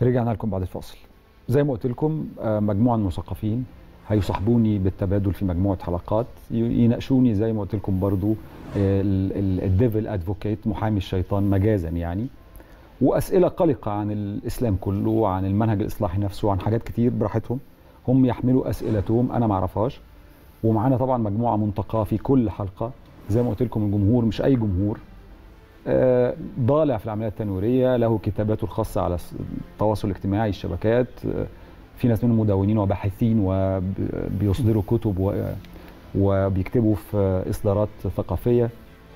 رجعنا لكم بعد الفاصل زي ما قلت لكم آه، مجموعه من المثقفين هيصاحبوني بالتبادل في مجموعه حلقات ي- يناقشوني زي ما قلت لكم برضو الديفل ادفوكيت محامي الشيطان مجازا يعني واسئله قلقه عن الاسلام كله عن المنهج الاصلاحي نفسه عن حاجات كتير براحتهم هم يحملوا اسئلتهم انا ما اعرفهاش ومعانا طبعا مجموعه منتقاه في كل حلقه زي ما قلت لكم الجمهور مش اي جمهور آه، ضالع في العمليات التنويريه له كتاباته الخاصه على الس- التواصل الاجتماعي الشبكات آه، في ناس منهم مدونين وباحثين وبيصدروا كتب و- وبيكتبوا في اصدارات ثقافيه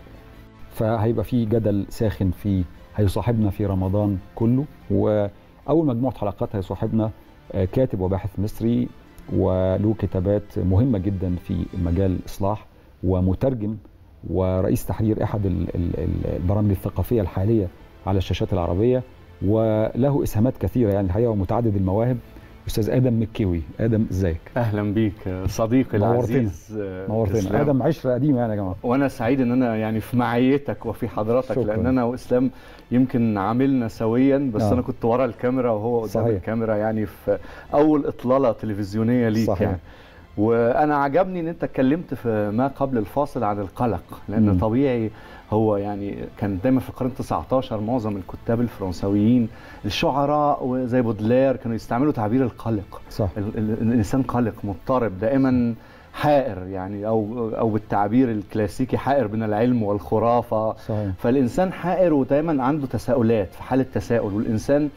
فهيبقى في جدل ساخن في هيصاحبنا في رمضان كله واول مجموعه حلقات هيصاحبنا آه، كاتب وباحث مصري وله كتابات مهمه جدا في مجال الاصلاح ومترجم ورئيس تحرير احد ال- ال- ال- البرامج الثقافيه الحاليه على الشاشات العربيه وله اسهامات كثيره يعني الحقيقه ومتعدد المواهب استاذ ادم مكيوي ادم ازيك اهلا بيك صديقي نورتنا. العزيز آه، نورتنا إسلام. ادم عشره قديمه يعني يا جماعه وانا سعيد ان انا يعني في معيتك وفي حضرتك شكراً. لان انا واسلام يمكن عاملنا سويا بس آه. انا كنت ورا الكاميرا وهو قدام صحيح. الكاميرا يعني في اول اطلاله تلفزيونيه ليك صحيح. يعني وانا عجبني ان انت اتكلمت في ما قبل الفاصل عن القلق لان مم. طبيعي هو يعني كان دايما في القرن 19 معظم الكتاب الفرنسويين الشعراء وزي بودلير كانوا يستعملوا تعبير القلق صح ال- ال- الانسان قلق مضطرب دائما حائر يعني او او بالتعبير الكلاسيكي حائر بين العلم والخرافه صحيح فالانسان حائر ودايما عنده تساؤلات في حاله تساؤل والانسان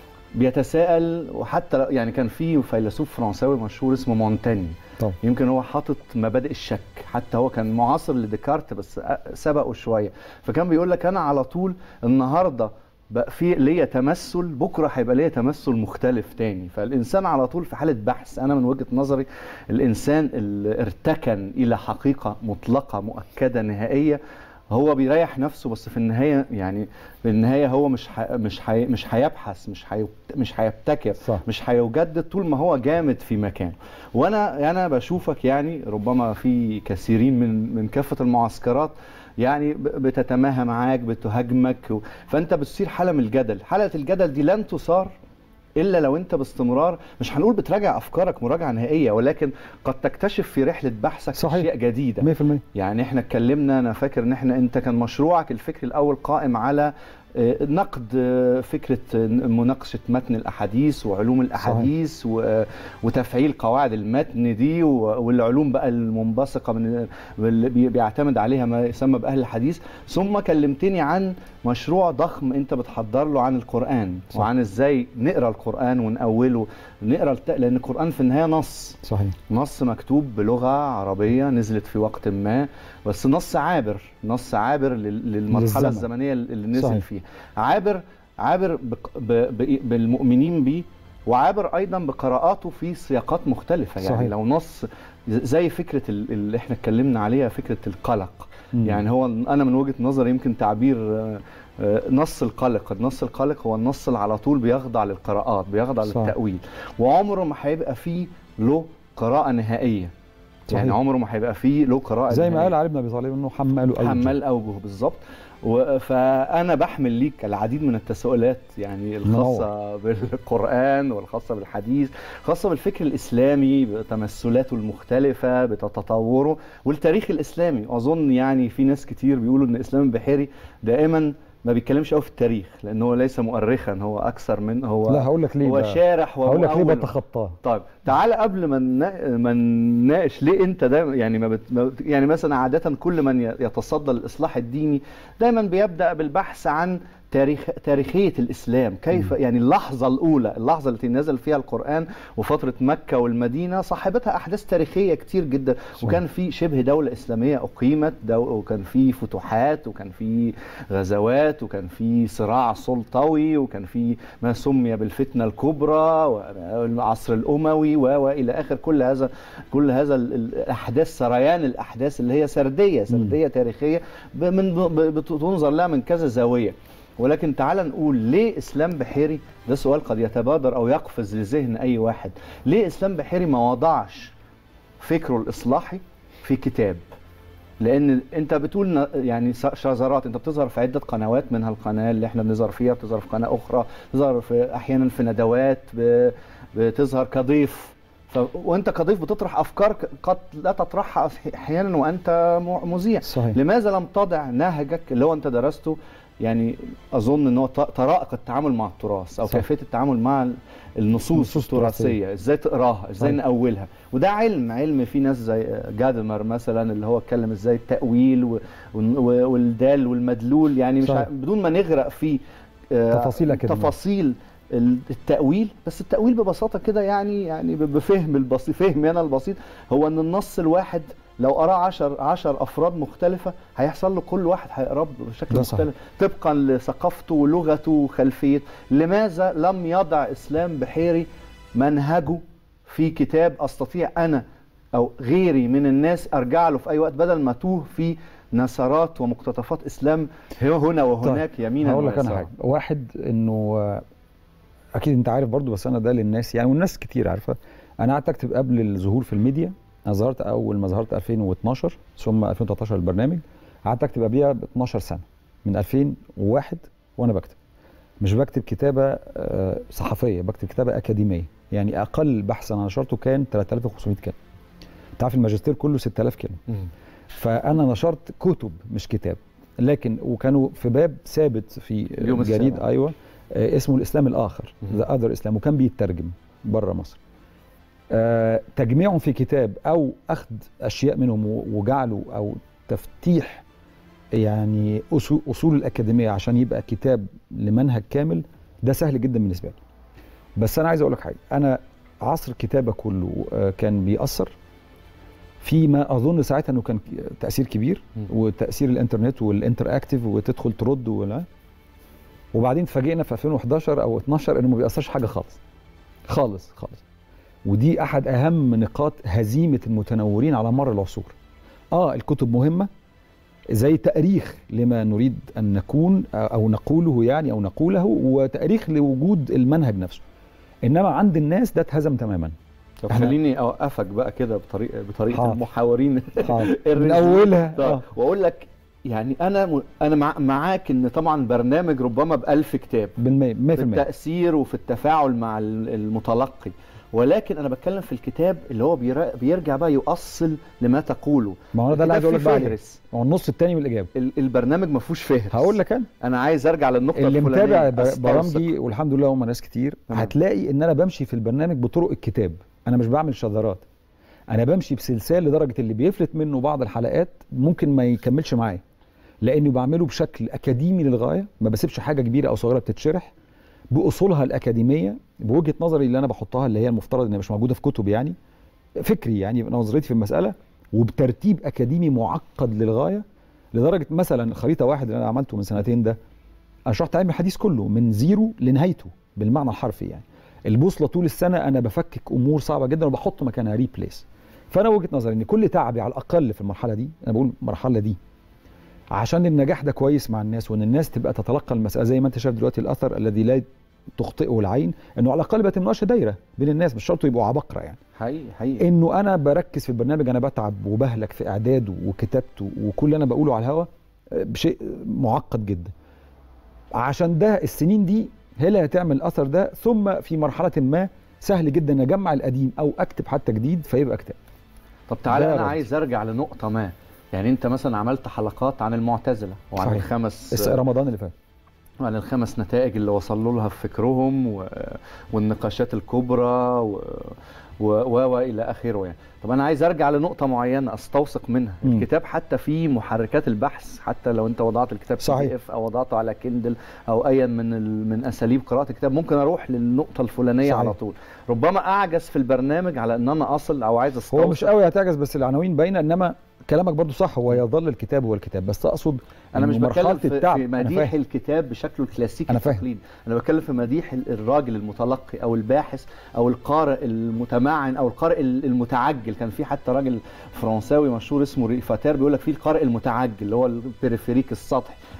بيتساءل وحتى لو- يعني كان في فيلسوف فرنساوي مشهور اسمه مونتاني طبعا يمكن هو حاطط مبادئ الشك حتى هو كان معاصر لديكارت بس أ- سبقه شويه فكان بيقول لك انا على طول النهارده بقى في ليا تمثل بكره هيبقى ليا تمثل مختلف تاني فالانسان على طول في حاله بحث انا من وجهه نظري الانسان اللي ارتكن الى حقيقه مطلقه مؤكده نهائيه هو بيريح نفسه بس في النهايه يعني في النهايه هو مش ح... مش حي... مش هيبحث مش حي... مش هيبتكر صح. مش هيجدد طول ما هو جامد في مكانه وانا انا بشوفك يعني ربما في كثيرين من من كافه المعسكرات يعني ب- بتتماهى معاك بتهاجمك و... فانت بتصير حاله من الجدل حاله الجدل دي لن تصار الا لو انت باستمرار مش هنقول بتراجع افكارك مراجعه نهائيه ولكن قد تكتشف في رحله بحثك صحيح. اشياء جديده 100% يعني احنا اتكلمنا انا فاكر ان احنا انت كان مشروعك الفكري الاول قائم على آه، نقد آه، فكره آه، مناقشه متن الاحاديث وعلوم الاحاديث و- وتفعيل قواعد المتن دي و- والعلوم بقى المنبثقه من واللي بي- بيعتمد عليها ما يسمى باهل الحديث ثم كلمتني عن مشروع ضخم انت بتحضر له عن القران صح. وعن ازاي نقرا القران ونأوله نقرا الت... لان القران في النهايه نص صحيح نص مكتوب بلغة عربية نزلت في وقت ما بس نص عابر نص عابر لل- للمرحلة للزمن. الزمنية اللي نزل صحيح. فيها عابر عابر بق- ب- ب- بالمؤمنين بيه وعابر ايضا بقراءاته في سياقات مختلفه يعني صحيح. لو نص زي فكره ال- اللي احنا اتكلمنا عليها فكره القلق مم. يعني هو انا من وجهه نظري يمكن تعبير آه، آه، نص القلق النص القلق هو النص اللي على طول بيخضع للقراءات بيخضع صح. للتأويل وعمره ما هيبقى فيه له قراءة نهائية يعني صحيح. عمره ما هيبقى فيه له قراءة زي ما نهائية. قال علي بن ابي طالب انه حماله أوجه. حمال اوجه بالظبط و- فانا بحمل ليك العديد من التساؤلات يعني الخاصه بالقران والخاصه بالحديث خاصه بالفكر الاسلامي بتمثلاته المختلفه بتطوره والتاريخ الاسلامي اظن يعني في ناس كتير بيقولوا ان اسلام البحيري دائما ما بيتكلمش قوي في التاريخ لان هو ليس مؤرخا هو اكثر من هو لا هقول لك ليه هو بقى. شارح هقول لك ليه ومؤول. بتخطاه طيب تعالى قبل ما ننا- ما نناقش ليه انت دايما يعني ما, بت... ما بت... يعني مثلا عاده كل من ي- يتصدى للاصلاح الديني دايما بيبدا بالبحث عن تاريخ تاريخيه الاسلام كيف يعني اللحظه الاولى اللحظه التي نزل فيها القران وفتره مكه والمدينه صاحبتها احداث تاريخيه كتير جدا صح. وكان في شبه دوله اسلاميه اقيمت دو... وكان في فتوحات وكان في غزوات وكان في صراع سلطوي وكان في ما سمي بالفتنه الكبرى والعصر الاموي و- والى اخر كل هذا كل هذا ال- ال- الاحداث سريان الاحداث اللي هي سرديه سرديه تاريخيه ب- من ب- بتنظر لها من كذا زاويه ولكن تعال نقول ليه اسلام بحيري ده سؤال قد يتبادر او يقفز لذهن اي واحد ليه اسلام بحيري ما وضعش فكره الاصلاحي في كتاب لان انت بتقول ن- يعني س- شذرات انت بتظهر في عده قنوات منها القناه اللي احنا بنظهر فيها بتظهر في قناه اخرى بتظهر في احيانا في ندوات ب- بتظهر كضيف ف... وانت كضيف بتطرح افكار ك- قد لا تطرحها أح- احيانا وانت م- مذيع صحيح لماذا لم تضع نهجك اللي هو انت درسته يعني اظن ان هو ط- طرائق التعامل مع التراث او صح. كيفيه التعامل مع ال- النصوص النصوص التراثية. التراثيه ازاي تقراها ازاي صحيح. نأولها وده علم علم في ناس زي جادمر مثلا اللي هو اتكلم ازاي التأويل و- و- والدال والمدلول يعني مش صحيح. ع- بدون ما نغرق في آه، تفاصيل أكاديمية. تفاصيل ال- التأويل بس التأويل ببساطة كده يعني يعني ب- بفهم البسيط فهمي أنا البسيط هو إن النص الواحد لو قراه 10 10 أفراد مختلفة هيحصل له كل واحد هيقراه بشكل ده صحيح. مختلف طبقا لثقافته ولغته وخلفيته لماذا لم يضع إسلام بحيري منهجه في كتاب أستطيع أنا أو غيري من الناس أرجع له في أي وقت بدل ما توه في نثرات ومقتطفات إسلام هنا وهناك يمينا هقول لك انا ويسارا. حاجه واحد انه آه، اكيد انت عارف برضو بس انا ده للناس يعني والناس كتير عارفه انا قعدت اكتب قبل الظهور في الميديا انا ظهرت اول ما ظهرت 2012 ثم 2013 البرنامج قعدت اكتب قبلها ب 12 سنه من 2001 وانا بكتب مش بكتب كتابه آه، صحفيه بكتب كتابه اكاديميه يعني اقل بحث انا نشرته كان 3500 كلمه انت عارف الماجستير كله 6000 كلمه مم. فانا نشرت كتب مش كتاب لكن وكانوا في باب ثابت في اليوم جريد السابع. ايوه آه، اسمه الاسلام الاخر مهم. ذا اذر اسلام وكان بيترجم بره مصر آه، تجميعهم في كتاب او اخذ اشياء منهم و- وجعله او تفتيح يعني اصول اصول الاكاديميه عشان يبقى كتاب لمنهج كامل ده سهل جدا بالنسبه لي بس انا عايز اقول لك حاجه انا عصر الكتابه كله آه، كان بيأثر فيما اظن ساعتها انه كان تاثير كبير مم. وتاثير الانترنت والانتر اكتف وتدخل ترد ولا وبعدين اتفاجئنا في 2011 او 12 انه ما بيأثرش حاجه خالص خالص خالص ودي احد اهم نقاط هزيمه المتنورين على مر العصور اه الكتب مهمه زي تاريخ لما نريد ان نكون او نقوله يعني او نقوله وتاريخ لوجود المنهج نفسه انما عند الناس ده اتهزم تماما طب إحنا- خليني اوقفك بقى كده بطريقه بطريقه حاضر. المحاورين حاضر. من الرجال. اولها طيب آه. واقول لك يعني انا م... انا مع... معاك ان طبعا برنامج ربما بألف كتاب بالمية 100% في التأثير وفي التفاعل مع ال- المتلقي ولكن انا بتكلم في الكتاب اللي هو بير... بيرجع بقى يؤصل لما تقوله ما هو ده اللي عايز اقول لك الكتاب بقى فيه عليه فهرس ما هو النص الثاني من الاجابه ال- البرنامج ما فيهوش فهرس هقول لك انا انا عايز ارجع للنقطه اللي الفلانيه متابع ب- أستوثق. برامجي والحمد لله هم ناس كتير تمام. هتلاقي ان انا بمشي في البرنامج بطرق الكتاب انا مش بعمل شذرات انا بمشي بسلسال لدرجه اللي بيفلت منه بعض الحلقات ممكن ما يكملش معايا لاني بعمله بشكل اكاديمي للغايه ما بسيبش حاجه كبيره او صغيره بتتشرح باصولها الاكاديميه بوجهه نظري اللي انا بحطها اللي هي المفترض انها مش موجوده في كتب يعني فكري يعني نظرتي في المساله وبترتيب اكاديمي معقد للغايه لدرجه مثلا خريطه واحد اللي انا عملته من سنتين ده انا شرحت علم الحديث كله من زيرو لنهايته بالمعنى الحرفي يعني البوصله طول السنه انا بفكك امور صعبه جدا وبحط مكانها ريبليس فانا وجهه نظري ان كل تعبي على الاقل في المرحله دي انا بقول المرحله دي عشان النجاح ده كويس مع الناس وان الناس تبقى تتلقى المساله زي ما انت شايف دلوقتي الاثر الذي لا تخطئه العين انه على الاقل بقت المناقشه دايره بين الناس مش شرط يبقوا عبقره يعني حقيقي حقيقي انه انا بركز في البرنامج انا بتعب وبهلك في اعداده وكتابته وكل اللي انا بقوله على الهوا آه، بشيء معقد جدا عشان ده السنين دي هي اللي هتعمل الاثر ده ثم في مرحله ما سهل جدا اجمع القديم او اكتب حتى جديد فيبقى كتاب طب تعالى ده انا رد. عايز ارجع لنقطه ما يعني انت مثلا عملت حلقات عن المعتزله وعن صحيح. الخمس الس- رمضان اللي فات عن الخمس نتائج اللي وصلوا لها في فكرهم و... والنقاشات الكبرى و... و... و... والى اخره يعني طب انا عايز ارجع لنقطه معينه استوثق منها مم. الكتاب حتى فيه محركات البحث حتى لو انت وضعت الكتاب صحيح. PDF او وضعته على كندل او ايا من ال... من اساليب قراءه الكتاب ممكن اروح للنقطه الفلانيه صحيح. على طول ربما اعجز في البرنامج على ان انا اصل او عايز استوثق هو مش قوي هتعجز بس العناوين باينه انما كلامك برضو صح هو يظل الكتاب هو الكتاب بس اقصد انا إنه مش بتكلم مرحلة في, التعب في أنا مديح فاهم. الكتاب بشكله الكلاسيكي أنا فاهم. التقليدي انا بتكلم في مديح ال- الراجل المتلقي او الباحث او القارئ المتمعن او القارئ ال- المتعجل كان في حتى راجل فرنساوي مشهور اسمه ري فاتير بيقول لك في القارئ المتعجل اللي هو البريفيريك السطحي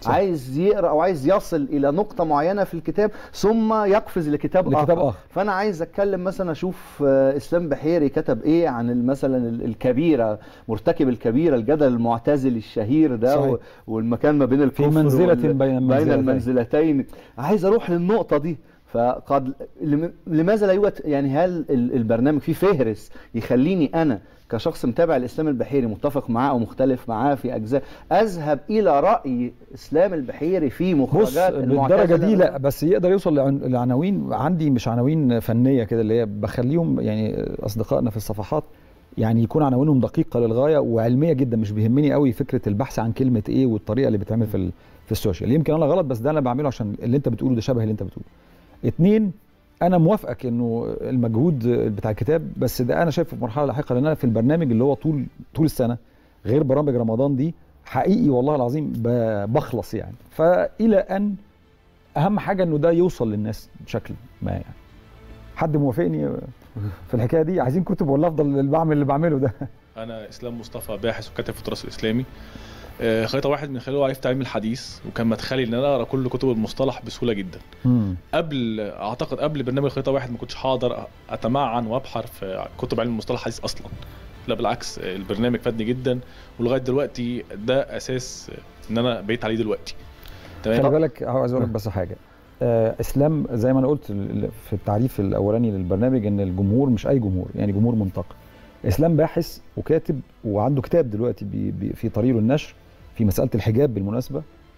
صح. عايز يقرا او عايز يصل الى نقطه معينه في الكتاب ثم يقفز لكتاب, لكتاب آخر. آخر. فانا عايز اتكلم مثلا اشوف آه، اسلام بحيري كتب ايه عن ال- مثلا ال- الكبيره مرتكب الكبيره الجدل المعتزلي الشهير ده صحيح. و- والمكان ما بين الكفر منزلة وال- بين بين المنزلتين. المنزلتين عايز اروح للنقطه دي فقد لم- لماذا لا يوجد يعني هل ال- البرنامج فيه فهرس يخليني انا كشخص متابع الاسلام البحيري متفق معاه او مختلف معاه في اجزاء اذهب الى راي اسلام البحيري في بص مخرجات بالدرجه المعتزلة دي لا بس يقدر يوصل لعن- لعناوين عندي مش عناوين فنيه كده اللي هي بخليهم يعني اصدقائنا في الصفحات يعني يكون عناوينهم دقيقه للغايه وعلميه جدا مش بيهمني قوي فكره البحث عن كلمه ايه والطريقه اللي بتتعمل في ال- في السوشيال يمكن انا غلط بس ده انا بعمله عشان اللي انت بتقوله ده شبه اللي انت بتقوله اتنين انا موافقك انه المجهود بتاع الكتاب بس ده انا شايفه في مرحله لاحقه لان انا في البرنامج اللي هو طول طول السنه غير برامج رمضان دي حقيقي والله العظيم ب- بخلص يعني فالى ان اهم حاجه انه ده يوصل للناس بشكل ما يعني حد موافقني في الحكايه دي عايزين كتب ولا افضل اللي بعمل اللي بعمله ده انا اسلام مصطفى باحث وكاتب في التراث الاسلامي آه، خريطه واحد من خلاله عرفت علم الحديث وكان مدخلي ان انا اقرا كل كتب المصطلح بسهوله جدا قبل اعتقد قبل برنامج خريطه واحد ما كنتش هقدر اتمعن وابحر في كتب علم المصطلح الحديث اصلا لا بالعكس آه، البرنامج فادني جدا ولغايه دلوقتي ده اساس آه، ان انا بقيت عليه دلوقتي خلي تمام بالك عاوز اقول لك بس حاجه آه اسلام زي ما انا قلت ال- في التعريف الاولاني للبرنامج ان الجمهور مش اي جمهور يعني جمهور منتقد اسلام باحث وكاتب وعنده كتاب دلوقتي بي بي في طريقه النشر في مساله الحجاب بالمناسبه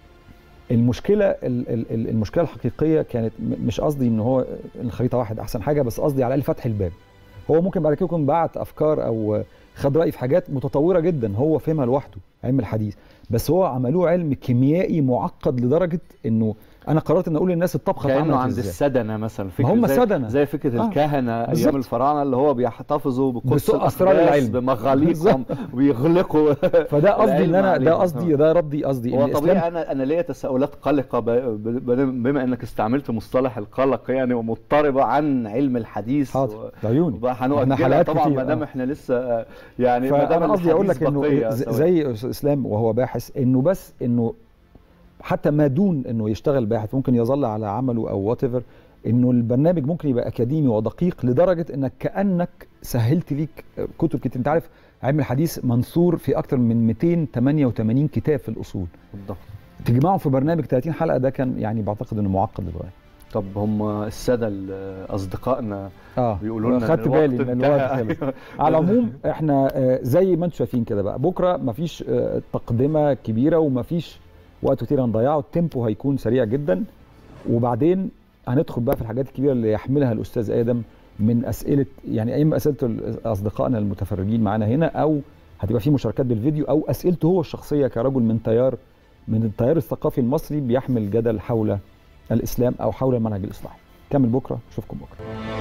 المشكله ال- ال- ال- المشكله الحقيقيه كانت م- مش قصدي ان هو الخريطه واحد احسن حاجه بس قصدي على الاقل فتح الباب هو ممكن بعد كده يكون بعت افكار او خد راي في حاجات متطوره جدا هو فهمها لوحده علم الحديث بس هو عملوه علم كيميائي معقد لدرجه انه انا قررت ان اقول للناس الطبخه كانه اتعملت عند ازاي السدنه مثلا ما هم زي سدنة. زي فكره آه. الكهنه بالظبط. ايام الفراعنه اللي هو بيحتفظوا بقدس بسوء أسرار الأقداس العلم. بمغاليقهم ويغلقوا فده قصدي ان العلم انا ده عليهم. قصدي ده ردي قصدي هو ان طبيعي الاسلام انا انا ليا تساؤلات قلقه ب- ب- بما انك استعملت مصطلح القلق يعني ومضطربه عن علم الحديث حاضر ده عيوني وبقى إحنا هنؤجلها حلقات طبعا كتير، ما دام آه. احنا لسه آه، يعني ما دام فانا قصدي اقول لك الحديث انه بقية ز- سواء. زي أستاذ اسلام وهو باحث انه بس انه حتى ما دون انه يشتغل باحث ممكن يظل على عمله او وات ايفر انه البرنامج ممكن يبقى اكاديمي ودقيق لدرجه انك كانك سهلت ليك كتب كتير انت عارف علم الحديث منثور في اكثر من 288 كتاب في الاصول بالضبط. تجمعهم في برنامج 30 حلقه ده كان يعني بعتقد انه معقد للغايه طب هم الساده ال- اصدقائنا اه بيقولوا لنا إن خدت الوقت بالي ان الوقت انتهى. خلص على العموم احنا آه، زي ما انتم شايفين كده بقى بكره مفيش آه، تقدمه كبيره ومفيش وقت كتير هنضيعه التيمبو هيكون سريع جدا وبعدين هندخل بقى في الحاجات الكبيره اللي يحملها الاستاذ ادم من اسئله يعني اما اسئله ال- اصدقائنا المتفرجين معانا هنا او هتبقى في مشاركات بالفيديو او اسئلته هو الشخصيه كرجل من تيار من التيار الثقافي المصري بيحمل جدل حول الاسلام او حول المنهج الاصلاحي كمل بكره اشوفكم بكره